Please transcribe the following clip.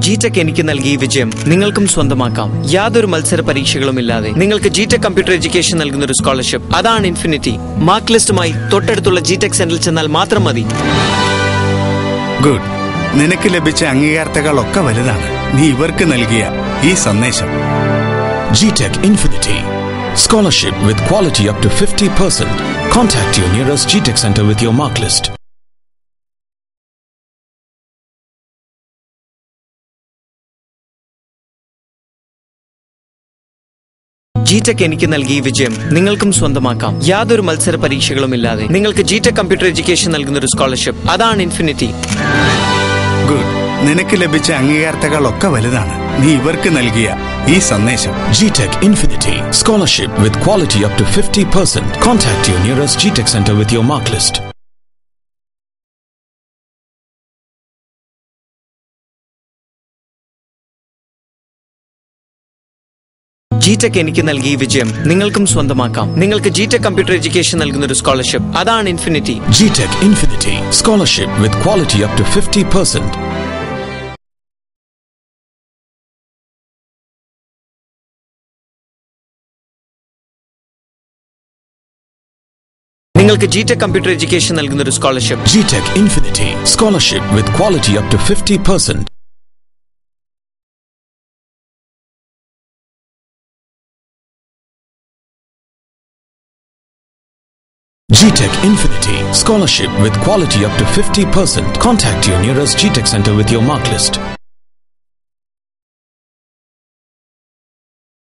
ജിടെക് എനിക്ക് നൽകിയ ഈ വിജയം നിങ്ങൾക്കും സ്വന്തമാക്കാം യാതൊരു മത്സര പരീക്ഷകളുമില്ലാതെ നിങ്ങൾക്ക് ജിടെക് കമ്പ്യൂട്ടർ എഡ്യൂക്കേഷൻ നൽകുന്ന ഒരു സ്കോളർഷിപ്പ് അതാണ് ഇൻഫിനിറ്റി മാർക്ക് ലിസ്റ്റുമായി തൊട്ടടുത്തുള്ള ജിടെക് സെന്ററിൽ ചെന്നാൽ മാത്രം മതി ഗുഡ് നിനക്ക് ലഭിച്ച അംഗീകാരത്തെക്കാളൊക്കെ വലുതാണ് നീ ഇവർക്ക് നൽകിയ ഈ സന്ദേശം GTech Infinity. Scholarship with quality up to 50%. Contact your nearest GTech center with your mark list. G-Tec എനിക്ക് നൽകിയ ഈ വിജയം നിങ്ങൾക്കും സ്വന്തമാക്കാം യാതൊരു മത്സര പരീക്ഷകളുമില്ലാതെ നിങ്ങൾക്ക് ജിടെക് കമ്പ്യൂട്ടർ എഡ്യൂക്കേഷൻ നൽകുന്ന ഒരു സ്കോളർഷിപ്പ് അതാണ് ഇൻഫിനിറ്റി ഗുഡ് നിനക്ക് ലഭിച്ച അംഗീകാരത്തെക്കാളൊക്കെ വലുതാണ് നീ ഇവർക്ക് നൽകിയ ഈ സന്ദേശം GTech Infinity. Scholarship with quality up to 50%. Contact your nearest GTech center with your mark list. G-Tec എനിക്ക് നൽകിയ ഈ വിജയം നിങ്ങൾക്കും സ്വന്തമാക്കാം നിങ്ങൾക്ക് ജിടെക് കമ്പ്യൂട്ടർ എഡ്യൂക്കേഷൻ നൽകുന്ന ഒരു സ്കോളർഷിപ്പ് അതാണ് infinity GTech Infinity. Scholarship with quality up to 50%. നിങ്ങൾക്ക് ജിടെക് കമ്പ്യൂട്ടർ എഡ്യൂക്കേഷൻ നൽകുന്ന ഒരു scholarship GTech Infinity. Scholarship with quality up to 50%. GTech Infinity. Scholarship with quality up to 50%. Contact your nearest GTech center with your mark list.